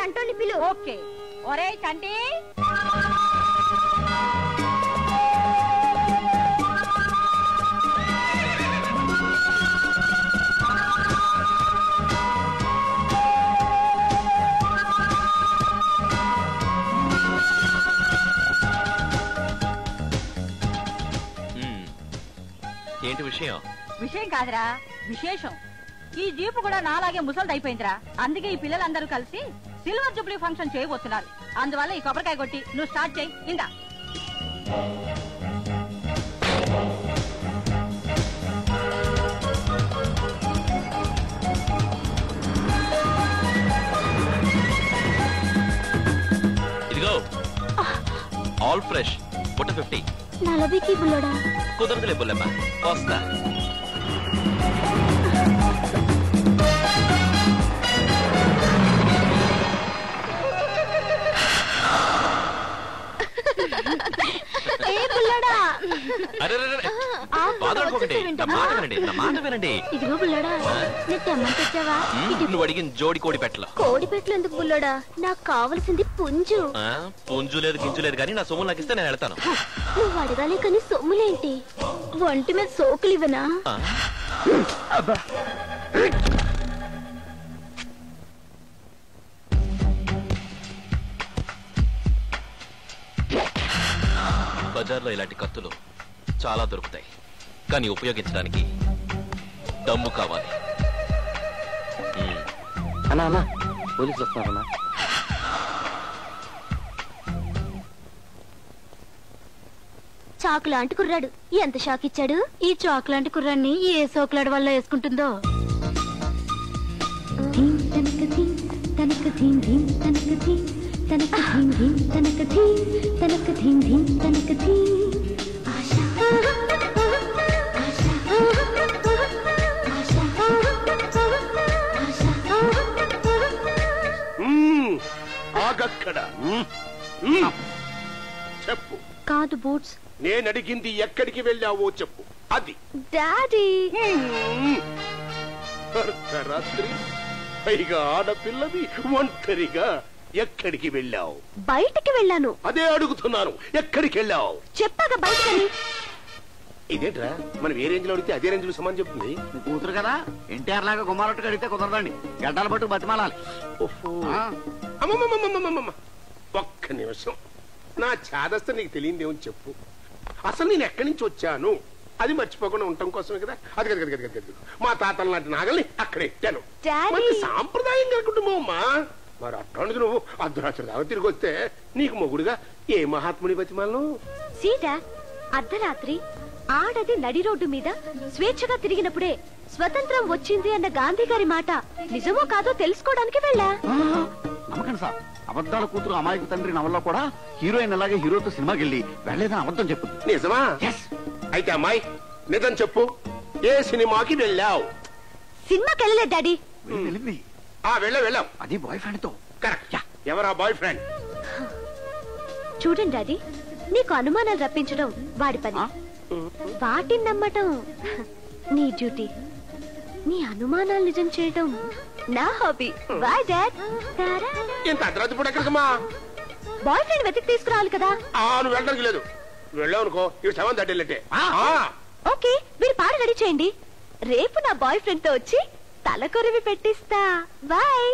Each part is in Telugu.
చంటోని పిలు ఓకే ఒరే చంటి మ్మ్. ఏంటి విషయం విషయం కాదురా విశేషం ఈ జీపు కూడా నాలాగే ముసలిది అయిపోయిందిరా అందుకే ఈ పిల్లలందరూ కలిసి సిల్వర్ జూబ్లీ ఫంక్షన్ చేయబోతున్నారు అందువల్ల ఈ కొబ్బరికాయ కొట్టి నువ్వు స్టార్ట్ చేయి ఇందా ఇదిగో ఆల్ ఫ్రెష్ పుట్ట ఫిఫ్టీ నలభైకి బుల్లడా కుదరదులే బుల్లెమ్మ వస్తా ఏ బుల్లడా అరే అరే, అరే. ఆ, బాధపడుకోకండి వచ్చేసి నా వింటావా? మాట వినండి నా మాట వినండి ఇదిగో బుల్లడా నేను తెమ్మంత వచ్చావా మ్మ్, ఇది నువ్వు అడిగిన జోడి కోడి పెట్టలు కోడి పెట్టలు ఎందుకు బుల్లడా నాకు కావలసింది పుంజు ఆ, పుంజు లేదు గింజు లేదు కానీ నా సొమ్ము నాకు ఇస్తే నేను వెళ్తాను నువ్వు అడగాలి కానీ సొమ్ములేంటి ఒంటి మీద సోకులు ఇవ్వనా ఆ, బజార్లో ఇలాంటి కత్తులు చాలా దొరుకుతాయి కానీ ఉపయోగించడానికి దమ్ము కావాలి మ్మ్. అన్నా అన్నా పోలీసులు వస్తున్నారన్నా చాకు లాంటి కుర్రాడు ఎంత షాక్ ఇచ్చాడు ఈ చాకు లాంటి కుర్రాన్ని ఏ సోకులాడు వల్ల వేసుకుంటుందో తనక ధీం తనక ధీం ధీం తనక ధీం తనక ధీం ధీం తనక ధీం తనక ధీం ధీం తనక ధీం ఆశా మ్మ్. ఆగక్కడ మ్మ్. మ్మ్. చెప్పు కాదు బూట్స్ నేను అడిగింది ఎక్కడికి వెళ్ళావో చెప్పు అది డాడీ మ్మ్. అర్ధరాత్రి పైగా ఆడపిల్లవి ఒంటరిగా ఎక్కడికి వెళ్ళావు బయటికి వెళ్ళాను అదే అడుగుతున్నాను ఎక్కడికి వెళ్ళావు చెప్పాక బయటకని ఇదేంట్రా మనం ఏ రేంజ్ లో అడిగితే అదే రేంజ్ లో సమాన్ చెప్తుంది మీ కూతురు కదా ఎన్టీఆర్ లాగా గుమ్మారొట్టు కడిగితే కుదరదండి గడ్డల పట్టు బతిమాలాలి ఓహో. ఆ. అమ్మమ్మమ్మమ్మమ్మమ్మ. ఒక్క నిమిషం నా చాదస్త నీకు తెలియదేమని చెప్పు అసలు నేను ఎక్కడి నుంచి వచ్చాను అది మర్చిపోకుండా ఉండటం కోసమే కదా అది కదా కదా కదా కదా మా తాతల లాంటి నాగల్ని అక్కడ ఎట్టాను డాడీ. మంచి సాంప్రదాయంగా కుటుంబం అమ్మా మరి అట్లాంటిది నువ్వు అర్ధరాత్రి దాకా తిరిగి వస్తే నీకు మొగుడుగా ఏ మహాత్ముని బతిమాలను సీదా అర్ధరాత్రి ఆడది నడి రోడ్డు మీద స్వేచ్ఛగా తిరిగినప్పుడే స్వతంత్రం వచ్చింది అన్న గాంధీ గారి మాట నిజమో కాదో తెలుసుకోవడానికి వెళ్ళా నమ్మకండి సార్ అబద్ధాల కూతురు అమాయక తండ్రి నవల్లో కూడా హీరోయిన్ అలాగే హీరోతో సినిమాకి వెళ్ళి వెళ్ళలేదని అబద్ధం చెప్పింది నిజమా ఎస్ అయితే అమ్మాయి నిజం చెప్పు ఏ సినిమాకి వెళ్ళావు సినిమాకి వెళ్ళలేదు డాడీ వెళ్ళింది ఆ వెళ్ళ వెళ్ళాం అది బాయ్ ఫ్రెండ్ తో కరెక్ట్ ఎవరా బాయ్ ఫ్రెండ్ చూడండి డాడీ నీకు అనుమానాలు రప్పించడం వాడి పని ఆ? వాటిని నమ్మటం నీ డ్యూటీ నీ అనుమానాలు నిజం చేయడం నా హాబీ బాయ్ డాడ్ ఇంత అర్ధరాత్రి పూట ఎక్కడికమ్మా బాయ్ ఫ్రెండ్ వెతికి తీసుకురావాలి కదా ఆ నువ్వు వెళ్ళడానికి లేదు వెళ్ళావు అనుకో ఇవి సెవెన్ తట్టేళ్ళంటే ఓకే మీరు పాట రెడీ చేయండి రేపు నా బాయ్ ఫ్రెండ్ తో వచ్చి తల కొరివి పెట్టిస్తా బాయ్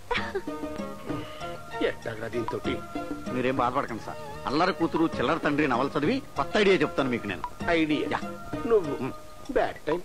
ఎట్టగా దీంతో మీరేం బాధపడకండి సార్ అల్లరి కూతురు చిల్లర తండ్రి నవల చదివి కొత్త ఐడియా చెప్తాను మీకు నేను ఐడియా యా. నువ్వు బ్యాడ్ టైం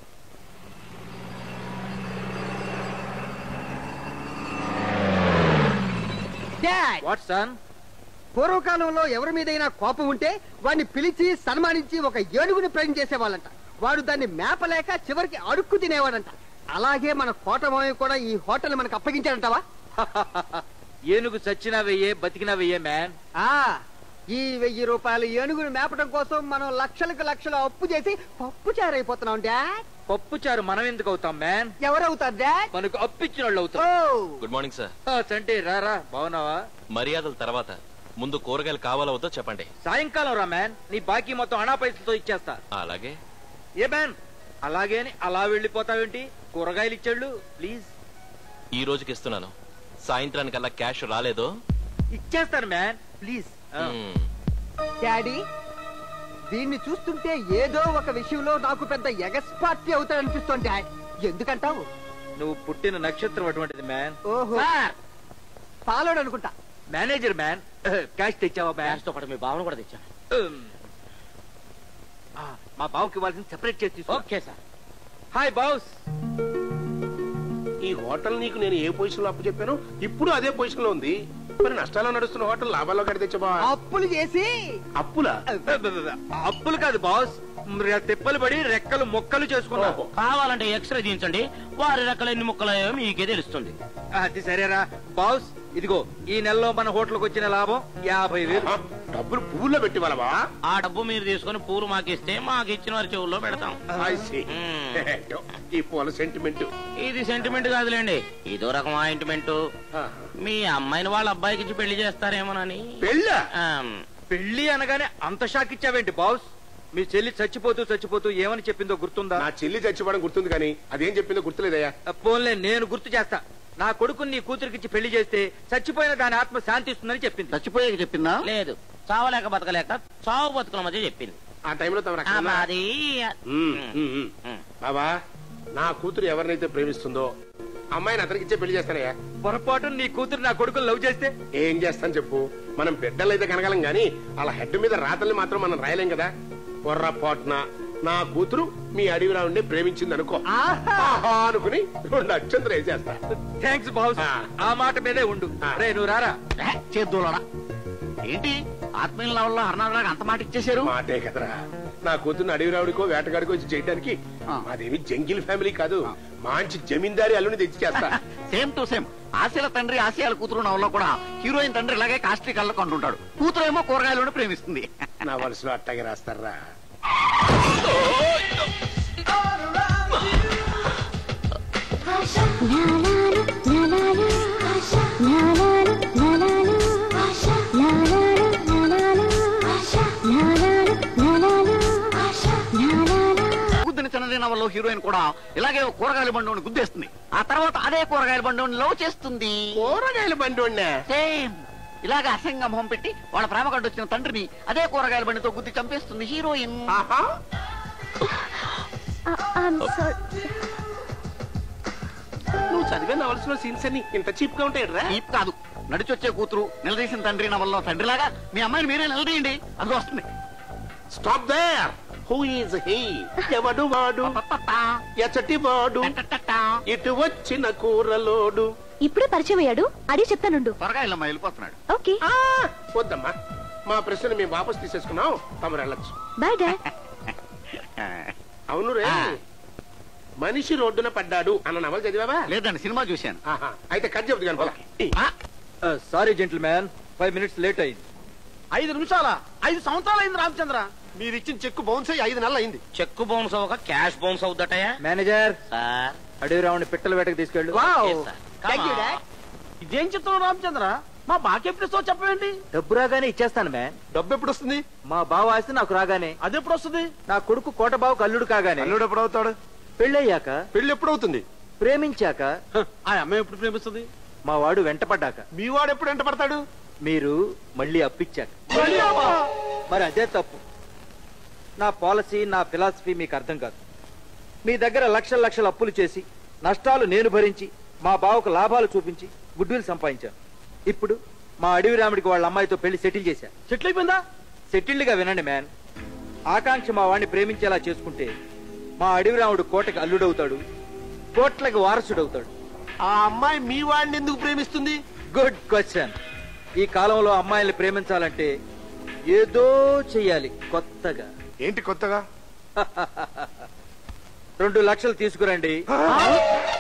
వాట్ సన్ పూర్వకాలంలో ఎవరి మీదైనా కోపం ఉంటే వాడిని పిలిచి సన్మానించి ఒక ఏనుగుని ప్రజెంట్ చేసేవాళ్ళంట వాడు దాన్ని మేపలేక చివరికి అడుక్కు తినేవాడంట అలాగే మన కోటమావి కూడా ఈ హోటల్ మనకు అప్పగించాడంటావా ఏనుగు చచ్చినా వెయ్యే బతికినా వెయ్యే మ్యాన్ ఆ ఈ వెయ్యి రూపాయలు ఏనుగుని మేపడం కోసం మనం లక్షలకు లక్షలు అప్పు చేసి పప్పు చారైపోతున్నాం డాడ్ పప్పు చారు మనం ఎందుకు అవుతాం మ్యాన్ ఎవరవుతారు డాడ్ మనకు అప్పిచ్చిన వాళ్ళు అవుతాం ఓ గుడ్ మార్నింగ్ సార్ ఆ, చంటి రారా బాగున్నావా మర్యాదల తర్వాత ముందు కూరగాయలు కావాలో వద్దో చెప్పండి సాయంకాలం రా మ్యాన్ నీ బాకీ మొత్తం అనా పైసలతో ఇచ్చేస్తా అలాగే ఏ మ్యాన్ అలాగే అని అలా వెళ్ళిపోతావేంటి కూరగాయలు ఇచ్చాళ్ళు ప్లీజ్ ఈ రోజుకి ఇస్తున్నాను సాయంత్రానికల్లా క్యాష్ రాలేదో ఇచ్చేస్తాను మ్యాన్ ప్లీజ్ మ్మ్. డాడీ దీన్ని చూస్తుంటే ఏదో ఒక విషయంలో నాకు పెద్ద ఎగస్పార్టీ అవుతాడనిపిస్తోంది డాడ్ ఎందుకంటావు నువ్వు పుట్టిన నక్షత్రం అటువంటిది మ్యాన్ ఓహో పాలోడు అనుకుంటా మేనేజర్ మ్యాన్ క్యాష్ తెచ్చావా మ్యాన్ తో పాటు మీ భావన కూడా తెచ్చాను ఆ, మా బావుకి ఇవ్వాల్సింది సెపరేట్ చేసి తీసుకో ఓకే సార్ హాయ్ బాస్ ఈ హోటల్ నీకు నేను ఏ పొజిషన్ లో అప్పు చెప్పాను ఇప్పుడు అదే పొజిషన్ లో ఉంది మరి నష్టాల్లో నడుస్తున్న హోటల్ లాభాల్లో కడితే తెచ్చబా అప్పులు చేసి అప్పులా అప్పులు కాదు బాస్ మ్ర- తిప్పలు పడి రెక్కలు మొక్కలు చేసుకున్నా ఓహో. కావాలంటే ఎక్స్రే తీయించండి వారి రెక్కలు ఎన్ని ముక్కలయ్యో మీకే తెలుస్తుంది అది సరేరా బాస్ ఇదిగో ఈ నెలలో మన హోటల్కి వచ్చిన లాభం యాభై వేలు ఆ, డబ్బులు పువ్వుల్లో పెట్టి వాళ్ళవా ఆ డబ్బు మీరు తీసుకొని పూలు మాకిస్తే మాకు ఇచ్చిన వారి చెవుల్లో పెడతాం I see. మ్మ్. ఈ పూల సెంటిమెంట్ ఇది సెంటిమెంట్ కాదులేండి ఇదో రకం ఆయింట్మెంట్ మీ అమ్మాయిని వాళ్ళ అబ్బాయికి ఇచ్చి పెళ్లి చేస్తారేమోనని పెళ్ళ ఆమ్, పెళ్లి అనగానే అంత షాక్ ఇచ్చావేంటి బాస్ మీ చెల్లి చచ్చిపోతూ చచ్చిపోతూ ఏమని చెప్పిందో గుర్తుందా నా చెల్లి చచ్చిపోవడం గుర్తుంది కానీ అదేం చెప్పిందో గుర్తులేదయ్యా ఆ, పోన్లే నేను గుర్తు చేస్తా నా కొడుకుని నీ కూతురికిచ్చి పెళ్లి చేస్తే చచ్చిపోయిన దాని ఆత్మ శాంతిస్తుందని చెప్పింది చచ్చిపోయాక చెప్పిందా లేదు చావలేక బతకలేక చావు బతుకుల మధ్య చెప్పింది ఆ టైంలో తమ ఆ, మాది ఉమ్, ఉమ్, ఉమ్. ఉమ్. బాబా నా కూతురు ఎవరినైతే ప్రేమిస్తుందో అమ్మాయిని అతనికి ఇచ్చే పెళ్లి చేస్తానయ్యా పొరపాటు నీ కూతురు నా కొడుకుని లవ్ చేస్తే ఏం చేస్తాను చెప్పు మనం బిడ్డలు అయితే కనగలం గాని అలా హెడ్ మీద రాతల్ని మాత్రం మనం రాయలేం కదా పొర్రపాటున నా కూతురు మీ అడవి రావుండి ప్రేమించింది అనుకో ఆహా అనుకుని రెండు అక్షంతలు వేసేస్తా థ్యాంక్స్ బాస్ ఆ. ఆ మాట మీదే ఉండు ఆ. రే నువ్వు రారా చేద్దోలడా ఏంటి ఆత్మీయుల నవల్లో హర్నాథరావు అంత మాట ఇచ్చేశారు మాటే కదరా నా కూతురు అడవి రావుడికో వేటగాడికో వచ్చి చేయడానికి ఆ. మాదేమి జంగిల్ ఫ్యామిలీ కాదు మంచి జమీందారి అల్లుని తెచ్చి చేస్తా సేమ్ టు సేమ్ ఆశల తండ్రి ఆశయాల కూతురు నవల్లో కూడా హీరోయిన్ తండ్రి ఇలాగే కాస్ట్రీ కళ్ళకు అంటుంటాడు కూతురు ఏమో కూరగాయలను ప్రేమిస్తుంది నా వలసలో అట్టగే రాస్తారా గుద్దిన చిన్నది నవల్లో హీరోయిన్ కూడా ఇలాగే ఒక కూరగాయల బండి గుద్దేస్తుంది ఆ తర్వాత అదే కూరగాయల బండి లవ్ చేస్తుంది కూరగాయల బండి వండా సేమ్ ఇలాగ అసంగ మొహం పెట్టి వాళ్ళ ప్రేమ కంటూ వచ్చిన తండ్రిని అదే కూరగాయల బండితో గుద్ది చంపేస్తుంది హీరోయిన్ ఆహా నువ్వు చదివే నవలసిన సీన్స్ అన్ని ఇంత చీప్ గా ఉంటాయరా చీప్ కాదు నడిచొచ్చే కూతురు నిలదీసిన తండ్రి నవల్లో తండ్రిలాగా మీ అమ్మాయిని మీరే నిలదీయండి అది వస్తుంది stop there who is he ఎవడు వాడు ఎచటి వాడు ఇటు వచ్చిన కూరలోడు ఇప్పుడే పరిచయం అయ్యాడు అడిగి చెప్తానుండు కూరగాయలమ్మ వెళ్ళిపోతున్నాడు ఓకే ఆ, వద్దమ్మా మా ప్రశ్న మేము వాపస్ తీసేసుకున్నాం తమరు వెళ్ళొచ్చు బాయ్ డాడ్ అవును రే ఆ. మనిషి రోడ్డున పడ్డాడు అన్న నవల చదివావా లేదండి సినిమా చూశాను ఆహా, అయితే కట్ చెబుతు కానీ పోలా. Sorry gentleman five minutes late అయింది ఐదు నిమిషాల ఐదు సంవత్సరాలు అయింది రామచంద్ర మీరు ఇచ్చిన చెక్కు బౌన్స్ అయ్యి ఐదు నెలలు అయింది చెక్కు బౌన్స్ అవ్వక క్యాష్ బౌన్స్ అవుద్దటయా మేనేజర్ సార్ అడవి రావుని పిట్టల వేటకు తీసుకెళ్ళు Yes, sir. Come Thank you, on. Dad. ఇదేం చిత్రం రామచంద్ర మా బాకీ ఎప్పుడు ఇస్తావు చెప్పండి డబ్బు రాగానే ఇచ్చేస్తాను మ్యాన్ డబ్బు ఎప్పుడు వస్తుంది మా బావ ఆస్తి నాకు రాగానే అది ఎప్పుడు వస్తుంది నా కొడుకు కోట బావకు అల్లుడు కాగానే అల్లుడు ఎప్పుడు అవుతాడు పెళ్ళయ్యాక పెళ్లి ఎప్పుడు అవుతుంది ప్రేమించాక హ, ఆ అమ్మాయి ఎప్పుడు ప్రేమిస్తుంది మా వాడు వెంటపడ్డాక మీ వాడు ఎప్పుడు ఎంట పడతాడు మీరు మళ్ళీ అప్పిచ్చాక మరి అదే తప్పు నా పాలసీ నా ఫిలాసఫీ మీకు అర్థం కాదు మీ దగ్గర లక్షల లక్షల అప్పులు చేసి నష్టాలు నేను భరించి మా బావకు లాభాలు చూపించి గుడ్విల్ సంపాదించాను ఇప్పుడు మా అడవి రాముడికి వాళ్ళ అమ్మాయితో పెళ్లి సెటిల్ చేశా సెటిల్ అయిపోయిందా సెటిల్డ్ గా వినండి మ్యాన్ ఆకాంక్ష మా వాడిని ప్రేమించేలా చేసుకుంటే మా అడవి రాముడు కోటకి అల్లుడవుతాడు కోట్లకి వారసుడవుతాడు ఆ అమ్మాయి మీ వాడిని ఎందుకు ప్రేమిస్తుంది గుడ్ క్వశ్చన్ ఈ కాలంలో అమ్మాయిల్ని ప్రేమించాలంటే ఏదో చెయ్యాలి కొత్తగా ఏంటి కొత్తగా రెండు లక్షలు తీసుకురండి